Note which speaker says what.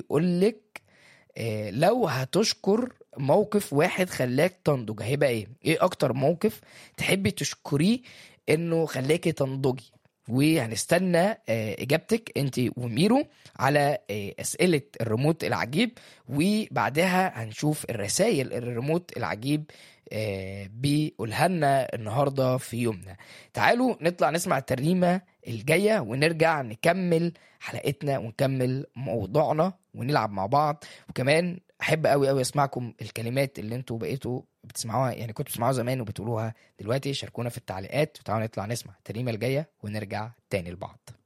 Speaker 1: بيقول لك آه، لو هتشكر موقف واحد خلاك تنضج هيبقى ايه ايه اكتر موقف تحبي تشكريه انه خلاكي تنضجي وهنستنى آه، اجابتك انت وميرو على آه، اسئله الريموت العجيب وبعدها هنشوف الرسائل الريموت العجيب آه، بيقولها لنا النهارده في يومنا تعالوا نطلع نسمع الترنيمه الجايه ونرجع نكمل حلقتنا ونكمل موضوعنا ونلعب مع بعض وكمان احب قوي قوي اسمعكم الكلمات اللي انتوا بقيتوا بتسمعوها يعني كنتوا بتسمعوها زمان وبتقولوها دلوقتي شاركونا في التعليقات وتعالوا نطلع نسمع الترنيمه الجايه ونرجع تاني لبعض